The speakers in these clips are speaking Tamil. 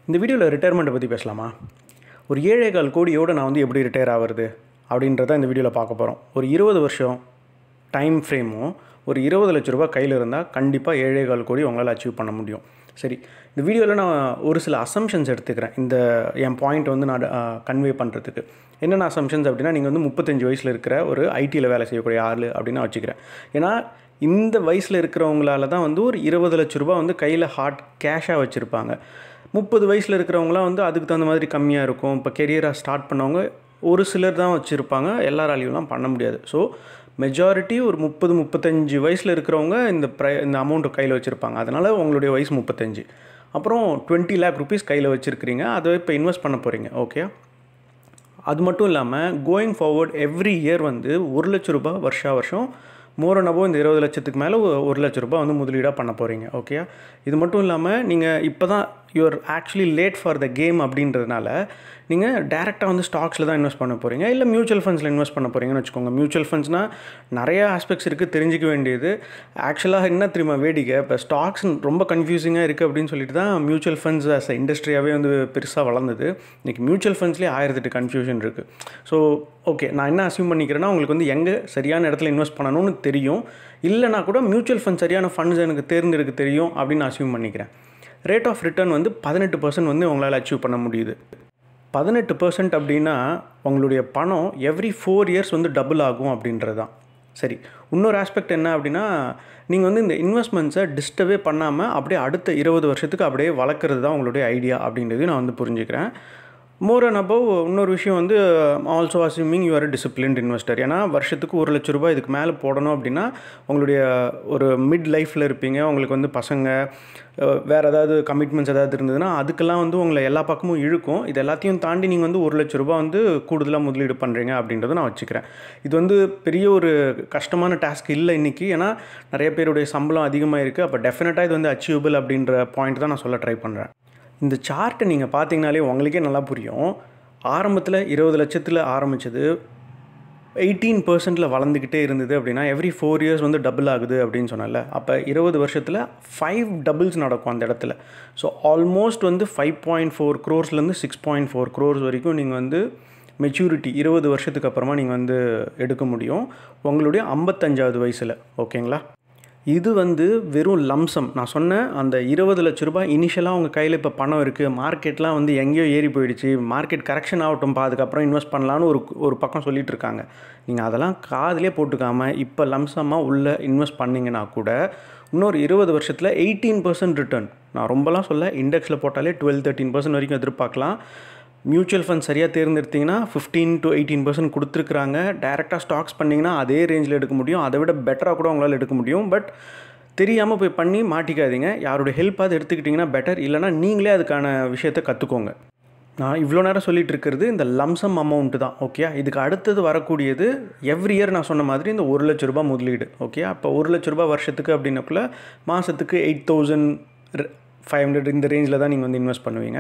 இந்த வீடியோவில் ரிட்டையர்மெண்ட்டை பற்றி பேசலாமா ஒரு ஏழே கால் கோடியோடு நான் வந்து எப்படி ரிட்டையர் ஆகிறது அப்படின்றத இந்த வீடியோவில் பார்க்க போகிறோம் ஒரு இருபது வருஷம் டைம் ஃப்ரேமும் ஒரு இருபது லட்ச ரூபா கையில் இருந்தால் கண்டிப்பாக ஏழே கால் கோடி உங்களால் அச்சீவ் பண்ண முடியும் சரி இந்த வீடியோவில் நான் ஒரு சில அசம்ஷன்ஸ் எடுத்துக்கிறேன் இந்த என் பாயிண்ட் வந்து நான் கன்வே பண்ணுறதுக்கு என்னென்ன அசம்ஷன்ஸ் அப்படின்னா நீங்கள் வந்து முப்பத்தஞ்சு வயசில் இருக்கிற ஒரு ஐடியில் வேலை செய்யக்கூடிய ஆள் அப்படின்னு நான் வச்சுக்கிறேன் ஏன்னா இந்த வயசில் இருக்கிறவங்களால தான் வந்து ஒரு இருபது லட்ச ரூபா வந்து கையில் ஹார்ட் கேஷாக வச்சுருப்பாங்க முப்பது வயசில் இருக்கிறவங்களாம் வந்து அதுக்கு தகுந்த மாதிரி கம்மியாக இருக்கும் இப்போ கெரியராக ஸ்டார்ட் பண்ணவங்க ஒரு சிலர் தான் வச்சுருப்பாங்க எல்லாராலையும்லாம் பண்ண முடியாது ஸோ மெஜாரிட்டி ஒரு முப்பது முப்பத்தஞ்சு வயசில் இருக்கிறவங்க இந்த ப்ரை இந்த அமௌண்ட்டை கையில் வச்சுருப்பாங்க அதனால் உங்களுடைய வயசு முப்பத்தஞ்சு அப்புறம் டுவெண்ட்டி லேக் ருபீஸ் கையில் வச்சுருக்கிறீங்க அதை இப்போ இன்வெஸ்ட் பண்ண போகிறீங்க ஓகே அது மட்டும் இல்லாமல் கோயிங் ஃபார்வர்ட் எவ்ரி இயர் வந்து ஒரு லட்ச ரூபாய் வருஷா வருஷம் மோர் அண்ட் அபோவ் இந்த இருபது லட்சத்துக்கு மேலே ஒரு லட்ச ரூபாய் வந்து முதலீடாக பண்ண போகிறீங்க ஓகே இது மட்டும் இல்லாமல் நீங்கள் இப்போ தான் you are actually late for the game அப்படின்றதுனால நீங்கள் டேரெக்டாக வந்து ஸ்டாக்ஸில் தான் இன்வெஸ்ட் பண்ண போகிறீங்க இல்லை மியூச்சுவல் ஃபண்ட்ஸில் இன்வெஸ்ட் பண்ண போகிறீங்கன்னு வச்சுக்கோங்க மியூச்சுவல் ஃபண்ட்ஸ்னால் நிறைய ஆஸ்பெக்ட்ஸ் இருக்குது தெரிஞ்சிக்க வேண்டியது ஆக்சுவலாக என்ன தெரியுமா வேடிக்கை இப்போ ஸ்டாக்ஸ் ரொம்ப கன்ஃபியூசிங்காக இருக்குது அப்படின்னு சொல்லிட்டு தான் மியூச்சுவல் ஃபண்ட்ஸ் அஸ் இண்டஸ்ட்ரியாகவே வந்து பெருசாக வளர்ந்தது இன்றைக்கி மியூச்சுவல் ஃபண்ட்ஸ்லேயே ஆயிரத்தெட்டு கன்ஃபியூஷன் இருக்குது ஸோ ஓகே நான் என்ன அசியூம் பண்ணிக்கிறேன்னா உங்களுக்கு வந்து எங்கே சரியான இடத்துல இன்வெஸ்ட் பண்ணணும்னு தெரியும் இல்லைனா கூட மியூச்சுவல் ஃபண்ட் சரியான ஃபண்ட்ஸ் எனக்கு தேர்ந்தெடுக்க தெரியும் அப்படின்னு நான் அசியூம் பண்ணிக்கிறேன் ரேட் ஆஃப் ரிட்டர்ன் வந்து பதினெட்டு பர்சன்ட் வந்து உங்களால் அச்சீவ் பண்ண முடியுது பதினெட்டு பர்சன்ட் அப்படின்னா உங்களுடைய பணம் எவ்ரி ஃபோர் இயர்ஸ் வந்து டபுள் ஆகும் அப்படின்றது தான் சரி இன்னொரு ஆஸ்பெக்ட் என்ன அப்படின்னா நீங்கள் வந்து இந்த இன்வெஸ்ட்மெண்ட்ஸை டிஸ்டர்பே பண்ணாமல் அப்படியே அடுத்த இருபது வருஷத்துக்கு அப்படியே வளர்க்குறது தான் உங்களுடைய ஐடியா அப்படின்றது நான் வந்து புரிஞ்சுக்கிறேன் மோர் அண்ட் அபவ் இன்னொரு விஷயம் வந்து also assuming you are disciplined investor ஏன்னா வருஷத்துக்கு ஒரு லட்ச ரூபாய் இதுக்கு மேலே போடணும் அப்படின்னா உங்களுடைய ஒரு மிட் லைஃப்பில் இருப்பீங்க உங்களுக்கு வந்து பசங்க வேறு ஏதாவது கமிட்மெண்ட்ஸ் ஏதாவது இருந்ததுன்னா அதுக்கெல்லாம் வந்து உங்களை எல்லா பக்கமும் இழுக்கும் இது எல்லாத்தையும் தாண்டி நீங்கள் வந்து ஒரு லட்ச ரூபாய் வந்து கூடுதலாக முதலீடு பண்ணுறீங்க அப்படின்றத நான் வச்சுக்கிறேன் இது வந்து பெரிய ஒரு கஷ்டமான டாஸ்க் இல்லை இன்றைக்கி ஏன்னா நிறைய பேருடைய சம்பளம் அதிகமாக இருக்குது அப்போ டெஃபினட்டாக இது வந்து அச்சீவபிள் அப்படின்ற பாயிண்ட் தான் நான் சொல்ல ட்ரை பண்ணுறேன் இந்த சார்ட்டை நீங்கள் பார்த்தீங்கனாலே உங்களுக்கே நல்லா புரியும் ஆரம்பத்தில் இருபது லட்சத்தில் ஆரம்பித்தது எயிட்டீன் பர்சன்ட்டில் வளர்ந்துக்கிட்டே இருந்தது அப்படின்னா எவ்ரி ஃபோர் இயர்ஸ் வந்து டபுள் ஆகுது அப்படின்னு சொன்னால அப்போ இருபது வருஷத்தில் ஃபைவ் டபுள்ஸ் நடக்கும் அந்த இடத்துல ஸோ ஆல்மோஸ்ட் வந்து ஃபைவ் பாயிண்ட் ஃபோர் க்ரோர்ஸ்லேருந்து சிக்ஸ் பாயிண்ட் ஃபோர் க்ரோர்ஸ் வரைக்கும் நீங்கள் வந்து மெச்சூரிட்டி இருபது வருஷத்துக்கு அப்புறமா நீங்கள் வந்து எடுக்க முடியும் உங்களுடைய ஐம்பத்தஞ்சாவது வயசில் ஓகேங்களா இது வந்து வெறும் லம்சம் நான் சொன்னேன் அந்த இருபது லட்ச ரூபாய் இனிஷியலாக உங்கள் கையில் இப்போ பணம் இருக்குது மார்க்கெட்லாம் வந்து எங்கேயோ ஏறி போயிடுச்சு மார்க்கெட் கரெக்ஷன் ஆகட்டும்ப்பா அதுக்கப்புறம் இன்வெஸ்ட் பண்ணலான்னு ஒரு ஒரு பக்கம் சொல்லிட்டு இருக்காங்க நீங்கள் அதெல்லாம் காதிலே போட்டுக்காமல் இப்போ லம்சமாக உள்ளே இன்வெஸ்ட் பண்ணிங்கன்னா கூட இன்னொரு இருபது வருஷத்தில் எயிட்டீன் பர்சன்ட் ரிட்டர்ன் நான் ரொம்பலாம் சொல்ல இண்டெக்ஸில் போட்டாலே டுவெல் தேர்ட்டின் பர்சன்ட் வரைக்கும் எதிர்பார்க்கலாம் மியூச்சுவல் ஃபண்ட் சரியாக தேர்ந்தெடுத்திங்கன்னா ஃபிஃப்டீன் டு எயிட்டீன் பர்சன்ட் கொடுத்துருக்குறாங்க டேரெக்டாக ஸ்டாக்ஸ் பண்ணிங்கன்னா அதே ரேஞ்சில் எடுக்க முடியும் அதை விட பெட்டராக கூட உங்களால் எடுக்க முடியும் பட் தெரியாமல் போய் பண்ணி மாட்டிக்காதீங்க யாரோட ஹெல்ப்பாவது எடுத்துக்கிட்டிங்கன்னா பெட்டர் இல்லைனா நீங்களே அதுக்கான விஷயத்தை கற்றுக்கோங்க நான் இவ்வளோ நேரம் சொல்லிகிட்டு இருக்கிறது இந்த லம்சம் அமௌண்ட்டு தான் ஓகே இதுக்கு அடுத்தது வரக்கூடியது எவ்ரி இயர் நான் சொன்ன மாதிரி இந்த ஒரு லட்ச ரூபா முதலீடு ஓகே அப்போ ஒரு லட்ச ரூபா வருஷத்துக்கு அப்படின்னக்குள்ள மாதத்துக்கு எயிட் தௌசண்ட் ஃபைவ் ஹண்ட்ரட் இந்த ரேஞ்சில் தான் நீங்கள் வந்து இன்வெஸ்ட் பண்ணுவீங்க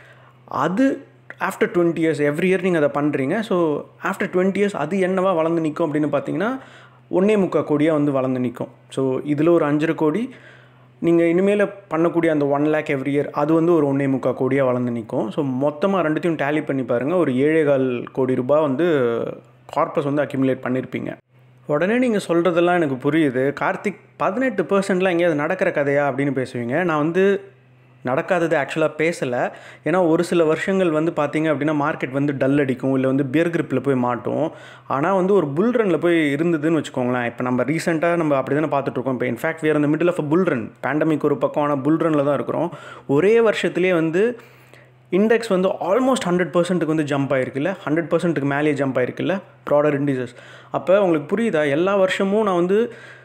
அது after twenty years every year நீங்கள் அதை பண்ணுறீங்க ஸோ ஆஃப்டர் டுவெண்ட்டி இயர்ஸ் அது என்னவா வளர்ந்து நிற்கும் அப்படின்னு பார்த்தீங்கன்னா ஒன்றே முக்கால் கோடியாக வந்து வளர்ந்து நிற்கும் ஸோ இதில் ஒரு அஞ்சரை கோடி நீங்கள் இனிமேல் பண்ணக்கூடிய அந்த ஒன் லேக் எவ்ரி இயர் அது வந்து ஒரு ஒன்றே முக்கால் கோடியாக வளர்ந்து நிற்கும் ஸோ மொத்தமாக ரெண்டுத்தையும் டேலி பண்ணி பாருங்கள் ஒரு ஏழே கால் கோடி ரூபாய் வந்து கார்பஸ் வந்து அக்யூமுலேட் பண்ணியிருப்பீங்க உடனே நீங்கள் சொல்கிறதெல்லாம் எனக்கு புரியுது கார்த்திக் பதினெட்டு பர்சன்ட்லாம் எங்கேயாவது நடக்கிற கதையா அப்படின்னு பேசுவீங்க நான் வந்து நடக்காதது ஆக்சுவலாக பேசலை ஏன்னா ஒரு சில வருஷங்கள் வந்து பார்த்திங்க அப்படின்னா மார்க்கெட் வந்து டல் அடிக்கும் இல்லை வந்து பியர் கிரிப்பில் போய் மாட்டோம் ஆனால் வந்து ஒரு புல் ரனில் போய் இருந்ததுன்னு வச்சுக்கோங்களேன் இப்போ நம்ம ரீசெண்டாக நம்ம அப்படி தானே பார்த்துட்ருக்கோம் இப்போ இன்ஃபேக்ட் வேறு இந்த middle of bull run pandemic ஒரு பக்கம் ஆனால் புல் ரனில் தான் இருக்கிறோம் ஒரே வருஷத்துலேயே வந்து இண்டெக்ஸ் வந்து ஆல்மோஸ்ட் ஹண்ட்ரட் பர்சன்ட்டுக்கு வந்து ஜம்ப் ஆயிருக்குல்ல ஹண்ட்ரட் பர்சன்ட்டுக்கு மேலேயே ஜம்ப் ஆயிருக்குல்ல ப்ராடர் இண்டிசஸ் அப்போ உங்களுக்கு புரியுதா எல்லா வருஷமும் நான் வந்து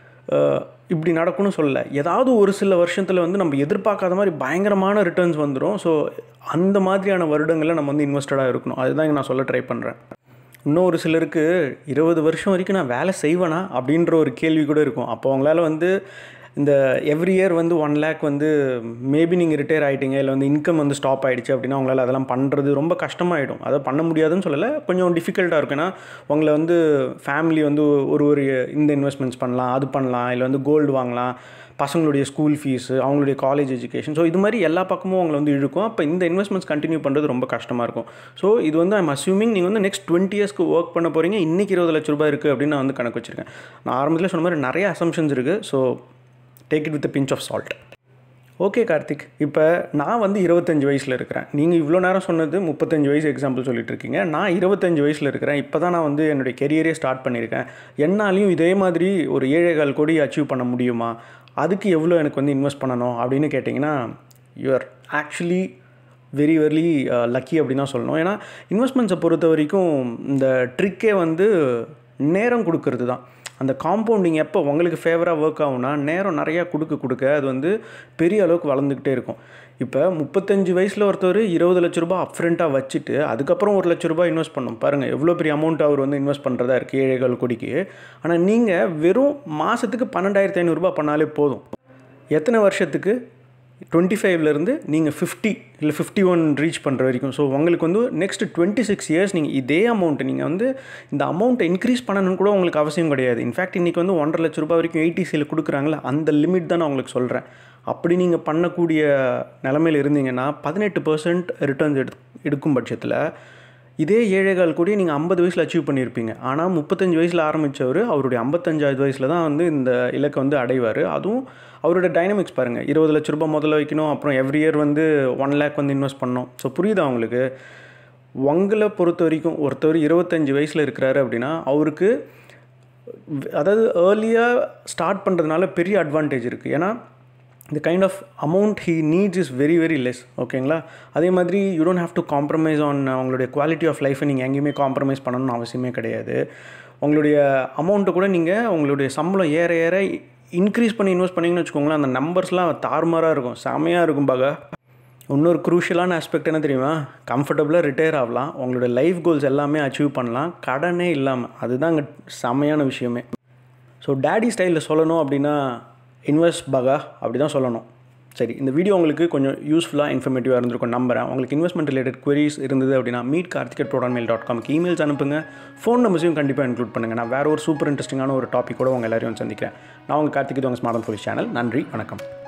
இப்படி நடக்கும்னு சொல்லலை ஏதாவது ஒரு சில வருஷத்தில் வந்து நம்ம எதிர்பார்க்காத மாதிரி பயங்கரமான ரிட்டர்ன்ஸ் வந்துடும் ஸோ அந்த மாதிரியான வருடங்களில் நம்ம வந்து இன்வெஸ்டடாக இருக்கணும் அதுதான் நான் சொல்ல ட்ரை பண்ணுறேன் இன்னும் ஒரு சிலருக்கு இருபது வருஷம் வரைக்கும் நான் வேலை செய்வேனா அப்படின்ற ஒரு கேள்வி கூட இருக்கும் அப்போ அவங்களால வந்து இந்த எவ்ரி இயர் வந்து ஒன் லேக் வந்து மேபி நீங்கள் ரிட்டையர் ஆகிட்டீங்க இல்லை வந்து இன்கம் வந்து ஸ்டாப் ஆகிடுச்சு அப்படின்னா உங்களால் அதெல்லாம் பண்ணுறது ரொம்ப கஷ்டமாயிடும் அதை பண்ண முடியாதுன்னு சொல்லலை கொஞ்சம் டிஃபிகல்ட்டாக இருக்கும் ஏன்னா உங்களை வந்து ஃபேமிலி வந்து ஒரு ஒரு இந்த இன்வெஸ்ட்மெண்ட்ஸ் பண்ணலாம் அது பண்ணலாம் இல்லை வந்து கோல்டு வாங்கலாம் பசங்களுடைய ஸ்கூல் ஃபீஸு அவங்களுடைய காலேஜ் எஜுகேஷன் ஸோ இது மாதிரி எல்லா பக்கமும் அவங்களை வந்து இழுக்கும் அப்போ இந்த இன்வெஸ்ட்மெண்ட்ஸ் கண்டினியூ பண்ணுறது ரொம்ப கஷ்டமாக இருக்கும் ஸோ இது வந்து ஐம் அஸ்யூமிங் நீங்கள் வந்து நெக்ஸ்ட் டுவெண்ட்டி இயர்ஸ்க்கு ஒர்க் பண்ண போகிறீங்க இன்றைக்கி இருபது லட்ச ரூபாய் இருக்குது அப்படின்னு நான் வந்து கணக்கு வச்சுருக்கேன் நான் ஆரம்பத்தில் சொன்ன மாதிரி நிறைய அசம்ஷன்ஸ் இருக்குது so take it with pinch of salt okay Karthik இப்போ நான் வந்து இருபத்தஞ்சி வயசில் இருக்கிறேன் நீங்கள் இவ்வளோ நேரம் சொன்னது முப்பத்தஞ்சு வயசு எக்ஸாம்பிள் சொல்லிட்டு இருக்கீங்க நான் இருபத்தஞ்சி வயசில் இருக்கிறேன் இப்போ தான் நான் வந்து என்னுடைய கெரியரே ஸ்டார்ட் பண்ணியிருக்கேன் என்னாலையும் இதே மாதிரி ஒரு ஏழைகால் கோடி அச்சீவ் பண்ண முடியுமா அதுக்கு எவ்வளோ எனக்கு வந்து இன்வெஸ்ட் பண்ணணும் அப்படின்னு கேட்டிங்கன்னா you are actually very very lucky அப்படின்னு தான் சொல்லணும் ஏன்னா இன்வெஸ்ட்மெண்ட்ஸை பொறுத்த வரைக்கும் இந்த ட்ரிக்கே வந்து நேரம் கொடுக்கறது தான் அந்த காம்பவுண்டிங் எப்போ உங்களுக்கு ஃபேவராக ஒர்க் ஆகும்னா நேரம் நிறையா கொடுக்க கொடுக்க அது வந்து பெரிய அளவுக்கு வளர்ந்துக்கிட்டே இருக்கும் இப்போ முப்பத்தஞ்சு வயசில் ஒருத்தர் இருபது லட்ச ரூபாய் அப்ஃப்ரண்ட்டாக வச்சுட்டு அதுக்கப்புறம் ஒரு லட்ச ரூபாய் இன்வெஸ்ட் பண்ணும் பாருங்கள் எவ்வளோ பெரிய அமௌண்ட் அவர் வந்து இன்வெஸ்ட் பண்ணுறதா இருக்குது ஏழைகள் கொடிக்கு ஆனால் நீங்கள் வெறும் மாதத்துக்கு பன்னெண்டாயிரத்தி ஐநூறுரூபா பண்ணாலே போதும் எத்தனை வருஷத்துக்கு டுவெண்ட்டி ஃபைவ்லேருந்து நீங்கள் ஃபிஃப்டி இல்லை ஃபிஃப்டி ஒன் ரீச் பண்ணுற வரைக்கும் ஸோ உங்களுக்கு வந்து நெக்ஸ்ட் டுவெண்ட்டி சிக்ஸ் இயர்ஸ் நீங்கள் இதே அமௌண்ட்டு நீங்கள் வந்து இந்த அமௌண்ட்டை இன்க்ரீஸ் பண்ணணும்னு கூட உங்களுக்கு அவசியம் கிடையாது இன்ஃபேக்ட் இன்றைக்கி வந்து ஒன்றரை லட்ச ரூபாய் வரைக்கும் எயிட்டிசியில் கொடுக்குறாங்களே அந்த லிமிட் தான் நான் உங்களுக்கு சொல்கிறேன் அப்படி நீங்கள் பண்ணக்கூடிய நிலமையில் இருந்தீங்கன்னா பதினெட்டு பர்சன்ட் ரிட்டர்ன்ஸ் எடு எடுக்கும் பட்சத்தில் இதே ஏழைகால் கூட நீங்கள் ஐம்பது வயசில் அச்சீவ் பண்ணியிருப்பீங்க ஆனால் முப்பத்தஞ்சு வயசில் ஆரம்பித்தவர் அவருடைய ஐம்பத்தஞ்சாவது வயசில் தான் வந்து இந்த இலக்கை வந்து அடைவார் அதுவும் அவரோட டைனமிக்ஸ் பாருங்கள் இருபது லட்ச ரூபாய் முதல்ல வைக்கணும் அப்புறம் எவ்ரி இயர் வந்து ஒன் லேக் வந்து இன்வெஸ்ட் பண்ணணும் ஸோ புரியுதா அவங்களுக்கு உங்களை பொறுத்த வரைக்கும் ஒருத்தர் இருபத்தஞ்சி வயசில் இருக்கிறாரு அப்படின்னா அவருக்கு அதாவது ஏர்லியாக ஸ்டார்ட் பண்ணுறதுனால பெரிய அட்வான்டேஜ் இருக்குது ஏன்னா இந்த kind of amount he needs is very very less ஓகேங்களா அதே மாதிரி you don't have to compromise on உங்களுடைய குவாலிட்டி ஆஃப் லைஃப்பை நீங்கள் எங்கேயுமே காம்ப்ரமைஸ் பண்ணணும்னு அவசியமே கிடையாது உங்களுடைய அமௌண்ட்டை கூட நீங்கள் உங்களுடைய சம்பளம் ஏற ஏற இன்க்ரீஸ் பண்ணி இன்வெஸ்ட் பண்ணிங்கன்னு வச்சுக்கோங்களேன் அந்த நம்பர்ஸ்லாம் தாறுமாறாக இருக்கும் செமையாக இருக்கும் பாக இன்னொரு குரூஷியலான ஆஸ்பெக்ட் என்ன தெரியுமா கம்ஃபர்டபுளாக ரிட்டையர் ஆகலாம் உங்களோட லைஃப் கோல்ஸ் எல்லாமே அச்சீவ் பண்ணலாம் கடனே இல்லாமல் அதுதான் அங்கே செமையான விஷயமே ஸோ டேடி ஸ்டைலில் சொல்லணும் அப்படின்னா இன்வெஸ்ட் பகா அப்படி தான் சொல்லணும் சரி இந்த வீடியோ உங்களுக்கு கொஞ்சம் யூஸ்ஃபுல்லாக இன்ஃபர்மேட்டிவாக இருந்திருக்கும் நம்புறேன் உங்களுக்கு இன்வெஸ்ட்மெண்ட் ரிலேட்டட் queries இருந்தது அப்படின்னா மீட் கார்த்திகட் ப்ரோடான் மெயில் டாட் காம்க்கு இமெயில்ஸ் அனுப்புங்க ஃபோன் நம்பர்ஸையும் கண்டிப்பாக இன்க்ளூட் பண்ணுங்கள் நான் வேறு ஒரு சூப்பர் இன்ட்ரெஸ்டிங்கான ஒரு டாப்பிக்கோட உங்கள் எல்லாரையும் சந்திக்கிறேன் நான் உங்கள் கார்த்திக் உங்கள் ஸ்மார்ட் போலீஸ் சேனல் நன்றி வணக்கம்